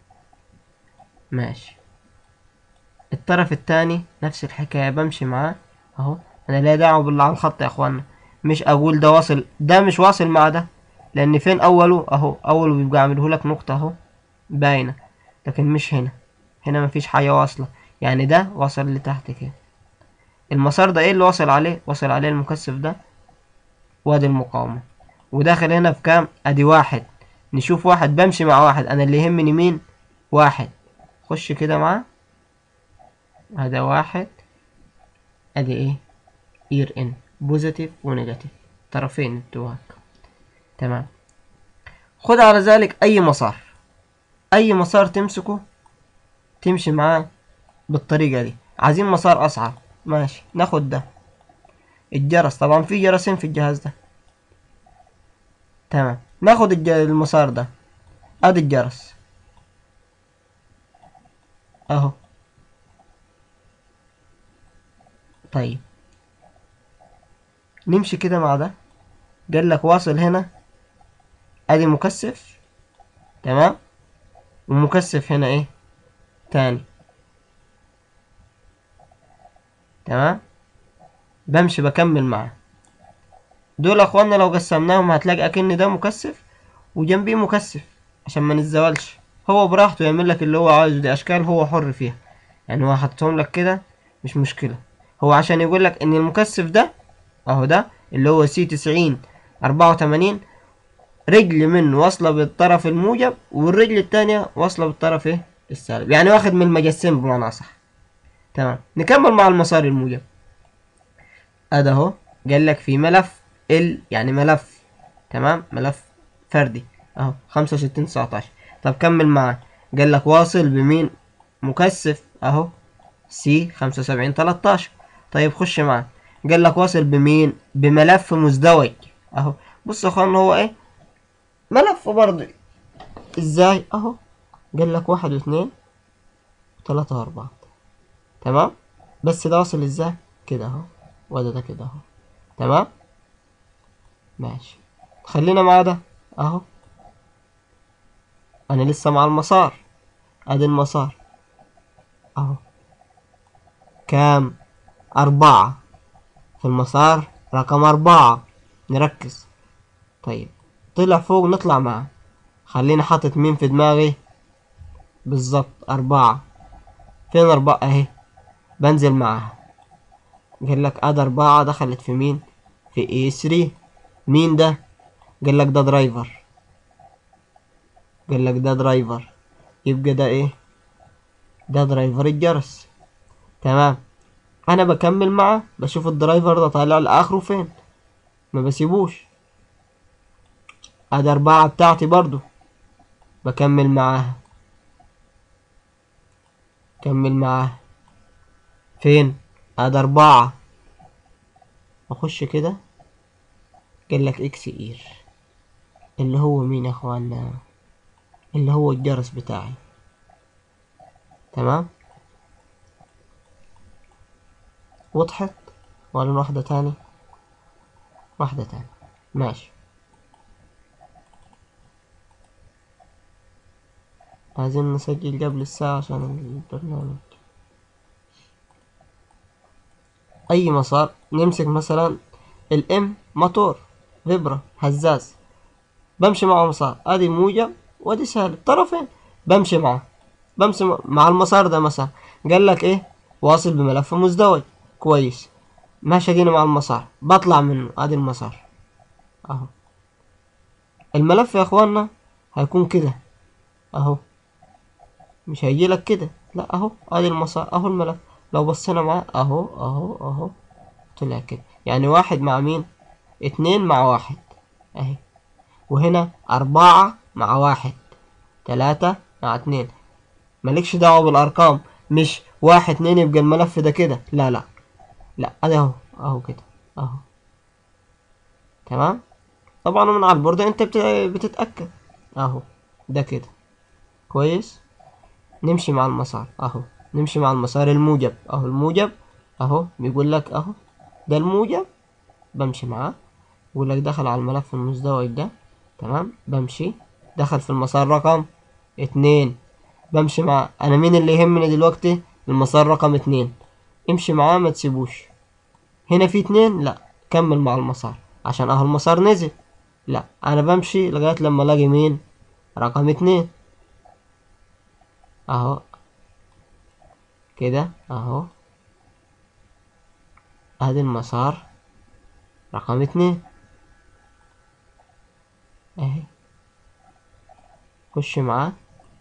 ماشي الطرف التاني نفس الحكاية بمشي معاه اهو انا لا دعوة باللي على الخط يا اخوانا مش اقول ده واصل ده مش واصل مع ده لان فين اوله اهو اوله بيبقى عامله لك نقطة اهو باينة لكن مش هنا هنا مفيش حاجة واصلة يعني ده وصل لتحت كده المسار ده ايه اللي واصل عليه واصل عليه المكثف ده وادي المقاومة وداخل هنا في كام ادي واحد نشوف واحد بمشي مع واحد انا اللي يهمني مين واحد خش كده معاه هذا واحد ادي ايه اير ان بوزيتيف ونيجاتيف طرفين التوهك تمام خد على ذلك اي مسار اي مسار تمسكه تمشي معاه بالطريقة دي عايزين مسار اصعب ماشي ناخد ده الجرس طبعا في جرسين في الجهاز ده تمام ناخد الج- المسار ده ادي الجرس اهو طيب نمشي كده مع ده قال لك واصل هنا ادي مكثف تمام ومكثف هنا ايه تاني تمام بمشي بكمل معاه دول يا اخوانا لو قسمناهم هتلاقي اكن ده مكثف وجنبيه مكثف عشان ما نتزاولش هو براحته يعمل لك اللي هو عايزه دي اشكال هو حر فيها يعني هو حطهم لك كده مش مشكله هو عشان يقول لك ان المكثف ده اهو ده اللي هو سي تسعين اربعة وتمانين رجل منه واصلة بالطرف الموجب والرجل التانية واصلة بالطرف ايه السالب يعني واخد من المجسين بمعنى اصح تمام نكمل مع المسار الموجب ادي اهو قال لك في ملف ال يعني ملف تمام ملف فردي اهو خمسة وستين تسعتاشر طب كمل معاه قال لك واصل بمين مكثف اهو سي خمسة وسبعين تلاتاشر طيب خش معاه قال لك واصل بمين بملف مزدوج اهو بص يا اخوان هو ايه ملف برضه ازاي اهو قال لك واحد واثنين وثلاثة واربعة تمام بس ده واصل ازاي كده اهو وده ده كده اهو تمام ماشي خلينا مع ده اهو انا لسه مع المسار ادي المسار اهو كام أربعة في المسار رقم أربعة نركز طيب طلع فوق نطلع معاه خليني حاطط مين في دماغي بالظبط أربعة فين أربعة أهي بنزل معاها قال لك أدا أربعة دخلت في مين في اي 3 مين ده قال لك ده درايفر قال لك ده درايفر يبقى ده ايه ده درايفر الجرس تمام انا بكمل معاه بشوف الدرايفر ده طالع لاخره فين ما بسيبوش ادي اربعة بتاعتي برضو بكمل معاها كمل معاها فين ادي اربعة اخش كده قال لك اكس اير اللي هو مين يا اخوانا اللي هو الجرس بتاعي تمام وضحت ولا واحدة تاني واحدة تاني ماشي عايزين نسجل قبل الساعة عشان البرنامج أي مسار نمسك مثلا الام موتور فيبرا هزاز بمشي معه مسار ادي موجب وادي سالب طرفين بمشي معه بمشي مع المسار ده مثلا قال لك ايه واصل بملف مزدوج كويس ماشي ادينا مع المسار بطلع منه ادي المسار اهو الملف يا اخوانا هيكون كده اهو مش هيجي لك كده لا اهو ادي المسار اهو الملف لو بصينا معاه اهو اهو اهو طلع كده يعني واحد مع مين اتنين مع واحد اهي وهنا اربعة مع واحد تلاتة مع اتنين مالكش دعوة بالارقام مش واحد اتنين يبقى الملف ده كده لا لا لا ادي اهو اهو كده اهو تمام طبعا من على البوردة انت بت- بتتأكد اهو ده كده كويس نمشي مع المسار اهو نمشي مع المسار الموجب اهو الموجب اهو بيقول لك اهو ده الموجب بمشي معاه بيقول لك دخل على الملف المزدوج ده تمام بمشي دخل في المسار رقم اتنين بمشي معاه انا مين اللي يهمني دلوقتي المسار رقم اتنين امشي معاه ما تسيبوش هنا في اتنين لا كمل مع المسار عشان اهو المسار نزل لا انا بمشي لغاية لما الاقي مين رقم اتنين اهو كده اهو ادي المسار رقم اتنين اهي خش معاه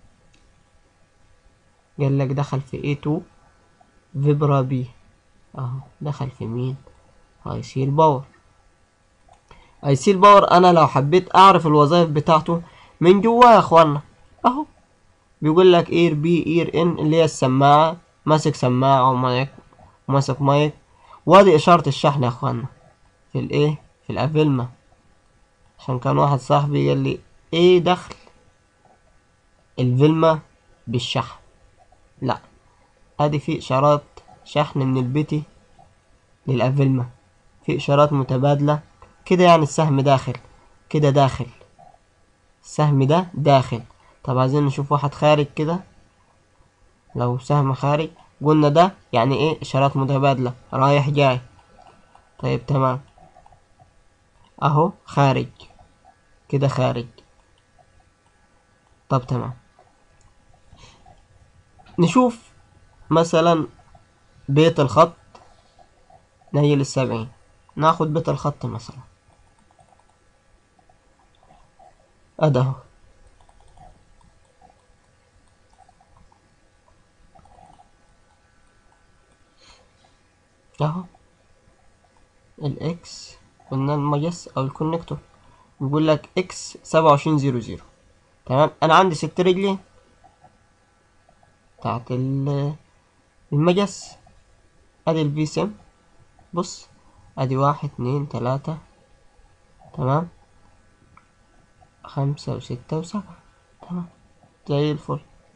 قال لك دخل في اي 2 فيبرا بي اهو دخل في مين اي سي الباور اي سي الباور انا لو حبيت اعرف الوظائف بتاعته من جواه يا اخوانا اهو بيقول لك اير بي اير ان اللي هي السماعة ماسك سماعة ومايك وماسك مايك وادي اشارة الشحن يا اخوانا في الايه في الافيلما عشان كان واحد صاحبي قال لي ايه دخل الفيلما بالشحن لا ادي في اشارات شحن من البيتي للافيلما في اشارات متبادلة كده يعني السهم داخل كده داخل السهم ده داخل طب عايزين نشوف واحد خارج كده لو سهم خارج قلنا ده يعني ايه اشارات متبادلة رايح جاي طيب تمام اهو خارج كده خارج طب تمام نشوف مثلا بيت الخط نيل السبعين ناخد بيت الخط مثلا ادهو اهو الاكس قلنا المجس او الكونكتور بيقول لك اكس سبعة وعشرين زيرو زيرو تمام انا عندي ست رجلين بتاعت ال- المجس ادي الفي سم بص ادي واحد اتنين تلاتة تمام خمسة وستة وسبعة تمام زي الفل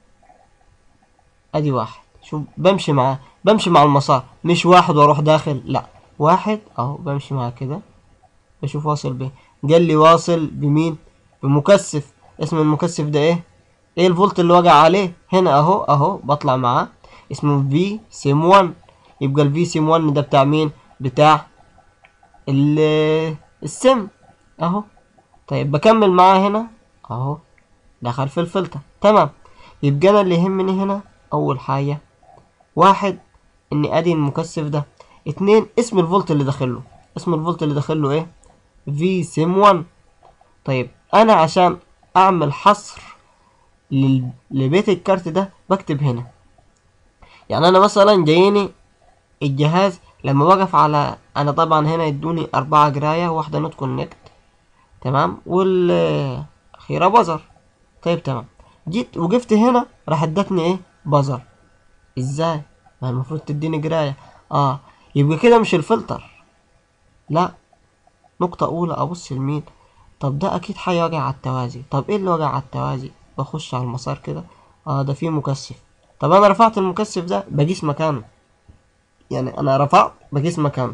ادي واحد شوف بمشي معاه بمشي مع المسار مش واحد واروح داخل لا واحد اهو بمشي معاه كده بشوف واصل بيه قال لي واصل بمين بمكثف اسم المكثف ده ايه ايه الفولت اللي وقع عليه هنا اهو اهو بطلع معاه اسمه في سيم 1 يبقى الفي سيم 1 ده بتاع مين بتاع ال- السم اهو طيب بكمل معاه هنا اهو دخل في الفلتر تمام يبقى انا اللي يهمني هنا اول حاجة واحد اني ادي المكثف ده اتنين اسم الفولت اللي داخله اسم الفولت اللي داخله ايه في سيم 1 طيب انا عشان اعمل حصر لل- لبيت الكارت ده بكتب هنا يعني انا مثلا جايني الجهاز لما وقف على انا طبعا هنا ادوني اربعة قراية واحدة نوت كونكت تمام والاخيرة بزر طيب تمام جيت وقفت هنا راح ادتني ايه بزر ازاي ما المفروض تديني قراية اه يبقى كده مش الفلتر لا نقطة أولى أبص لمين طب ده أكيد حاجة وقع على التوازي طب إيه اللي وقع على التوازي بخش على المسار كده اه ده فيه مكثف طب أنا رفعت المكثف ده بقيس مكانه يعني أنا رفعت بقيس مكانه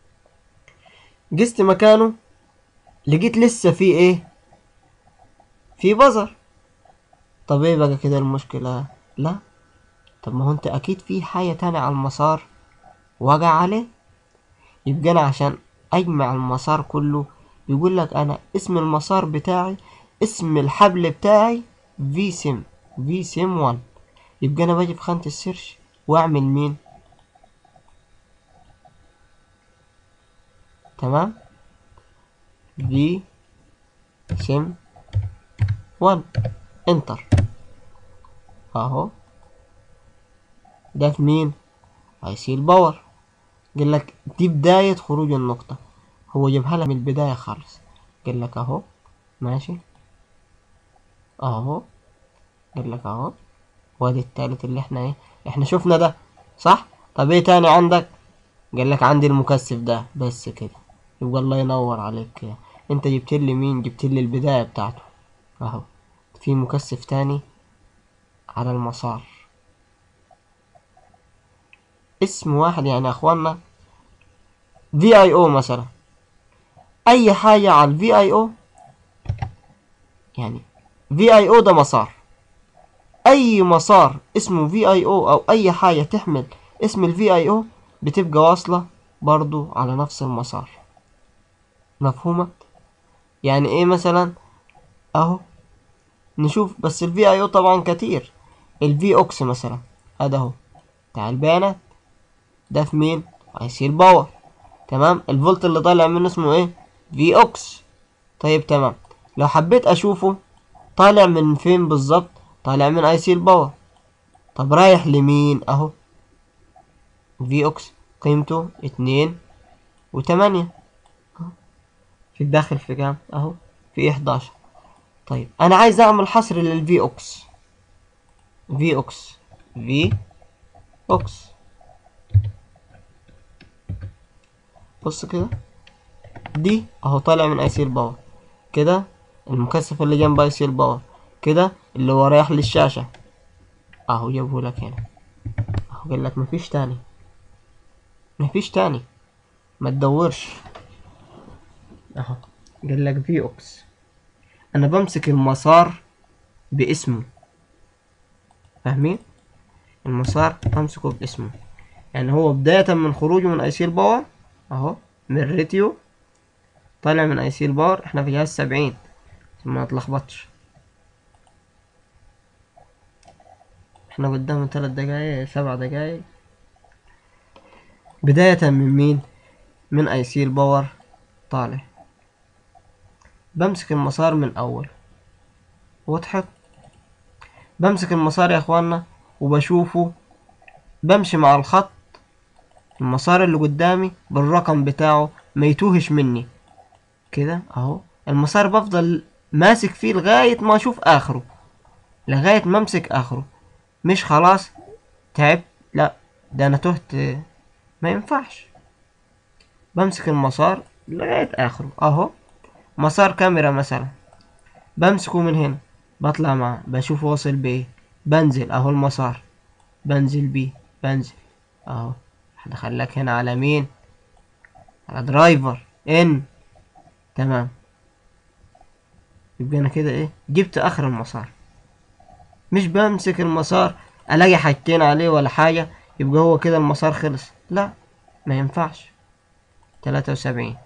قست مكانه لقيت لسه فيه إيه في بزر طب ايه بقى كده المشكلة لا طب ما هو انت اكيد في حاجة تانية على المسار وقع عليه يبقى انا عشان اجمع المسار كله يقول لك انا اسم المسار بتاعي اسم الحبل بتاعي في سم في سم 1 يبقى انا باجي في خانة السيرش واعمل مين تمام في سم 1 انتر اهو ده في مين هيسي الباور قال لك دي بداية خروج النقطة هو جابها لك من البداية خالص قال لك اهو ماشي اهو قال لك اهو وادي التالت اللي احنا ايه احنا شفنا ده صح طب ايه تاني عندك قال لك عندي المكثف ده بس كده يبقى الله ينور عليك كده انت جبت لي مين جبت لي البداية بتاعته اهو في مكثف تاني على المسار اسم واحد يعني يا اخوانا في اي او مثلا اي حاجة على الفي اي او يعني في اي او ده مسار اي مسار اسمه في اي او او اي حاجة تحمل اسم الفي اي او بتبقى واصلة برضو على نفس المسار مفهومة يعني ايه مثلا اهو نشوف بس الفي اي او طبعا كتير الفي اوكس مثلا هذا اهو بتاع البيانات ده في مين هيصير باور تمام الفولت اللي طالع منه اسمه ايه في اوكس طيب تمام لو حبيت اشوفه طالع من فين بالظبط طالع من اي سي الباور طب رايح لمين اهو في اوكس قيمته اتنين وتمانية في الداخل في كام اهو في احداشر طيب انا عايز اعمل حصر للفي اوكس في اوكس في اوكس بص كده دي اهو طالع من اي سي الباور كده المكثف اللي جنب اي سي الباور كده اللي هو رايح للشاشة اهو جابه لك هنا اهو قال لك مفيش تاني مفيش تاني ما تدورش اهو قال لك في اوكس انا بمسك المسار باسمه فاهمين المسار بمسكه باسمه يعني هو بداية من خروجه من اي سي الباور اهو من الريتيو طالع من اي سي الباور احنا في جهاز سبعين عشان ما نتلخبطش احنا قدامنا تلات دقايق سبع دقايق بداية من مين من اي سي الباور طالع بمسك المسار من اول وضحت بمسك المسار يا اخوانا وبشوفه بمشي مع الخط المسار اللي قدامي بالرقم بتاعه ما يتوهش مني كده اهو المسار بفضل ماسك فيه لغاية ما اشوف اخره لغاية ما امسك اخره مش خلاص تعبت لا ده انا تهت ما ينفعش بمسك المسار لغاية اخره اهو مسار كاميرا مثلا بمسكه من هنا بطلع معاه بشوف واصل بايه بنزل اهو المسار بنزل بيه بنزل اهو هدخلك هنا على مين على درايفر ان تمام يبقى انا كده ايه جبت اخر المسار مش بمسك المسار الاقي حاجتين عليه ولا حاجة يبقى هو كده المسار خلص لا ما ينفعش تلاتة وسبعين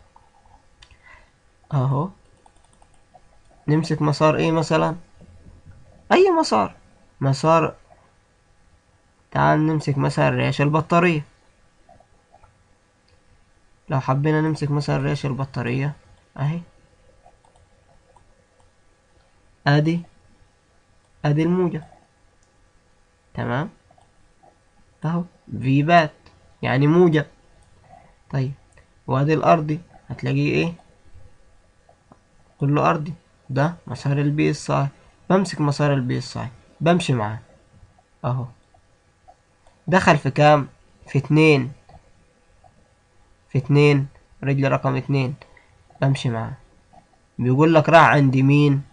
اهو نمسك مسار ايه مثلا اي مسار مسار تعال نمسك مثلا ريش البطارية لو حبينا نمسك مثلا ريش البطارية اهي ادي ادي الموجة تمام اهو في بات يعني موجة طيب وادي الارضي هتلاقيه ايه كله ارضي ده مسار البي اس اي بمسك مسار البي اس اي بمشي معاه اهو دخل في كام في اتنين في اتنين رجل رقم اتنين بمشي معاه بيقول لك راح عند مين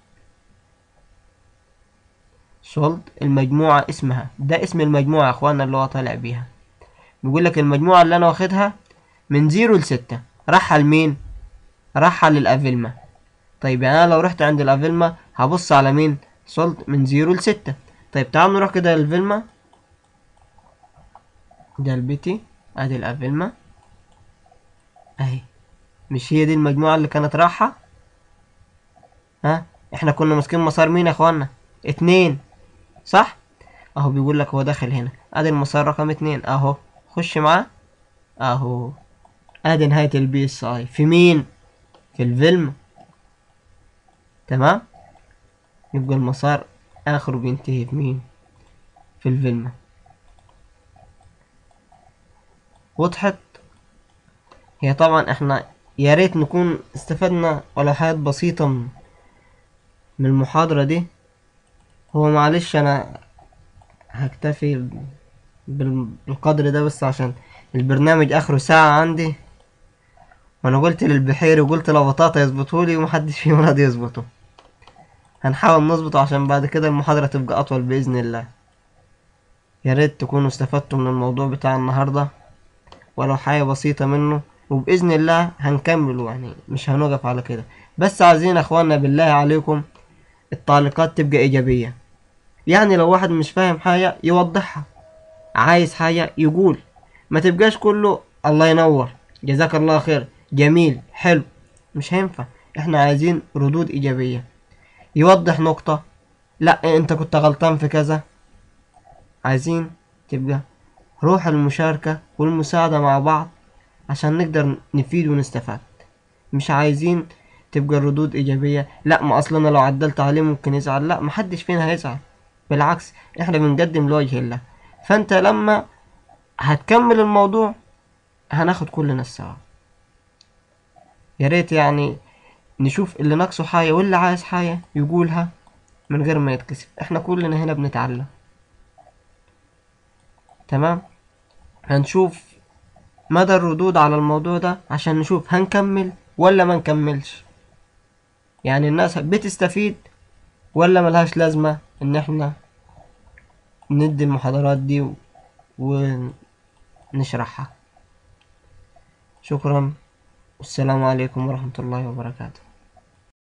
صلد المجموعة اسمها ده اسم المجموعة يا اخوانا اللي هو طالع بيها بيقول لك المجموعة اللي انا واخدها من زيرو لستة راحة لمين راحة للافيلما طيب يعني انا لو رحت عند الافيلما هبص على مين وصلت من زيرو لستة طيب تعالوا نروح كده للفيلما ده البيتي ادي الافيلما اهي مش هي دي المجموعة اللي كانت رايحة ها احنا كنا ماسكين مسار مين يا اخوانا اتنين صح اهو بيقول لك هو داخل هنا ادي المسار رقم اتنين اهو خش معاه اهو ادي نهاية البي اس اي في مين في الفيلم تمام يبقى المسار اخره بينتهي في مين في الفيلم وضحت هي طبعا احنا يا ريت نكون استفدنا ولو حاجات بسيطة من من المحاضرة دي هو معلش انا هكتفي بال- بالقدر ده بس عشان البرنامج اخره ساعة عندي وانا قلت للبحيري وقلت لبطاطا يظبطولي ومحدش فيهم راضي يظبطه هنحاول نظبطه عشان بعد كده المحاضرة تبقى اطول باذن الله يا ريت تكونوا استفدتوا من الموضوع بتاع النهاردة ولو حاجة بسيطة منه وبإذن الله هنكمله يعني مش هنوقف على كده بس عايزين يا اخوانا بالله عليكم التعليقات تبقى إيجابية يعني لو واحد مش فاهم حاجة يوضحها عايز حاجة يقول ما تبقاش كله الله ينور جزاك الله خير جميل حلو مش هينفع احنا عايزين ردود إيجابية يوضح نقطة لا انت كنت غلطان في كذا عايزين تبقى روح المشاركة والمساعدة مع بعض عشان نقدر نفيد ونستفاد مش عايزين تبقى الردود إيجابية لا ما أصلا أنا لو عدلت عليه ممكن يزعل لا محدش فينا هيزعل بالعكس احنا بنقدم لوجه الله فانت لما هتكمل الموضوع هناخد كلنا الثواب يا ريت يعني نشوف اللي ناقصه حاجة واللي عايز حاجة يقولها من غير ما يتكسف احنا كلنا هنا بنتعلم تمام هنشوف مدى الردود على الموضوع ده عشان نشوف هنكمل ولا ما نكملش يعني الناس بتستفيد ولا ملهاش لازمة ان احنا ندي المحاضرات دي و- ونشرحها شكرا والسلام عليكم ورحمة الله وبركاته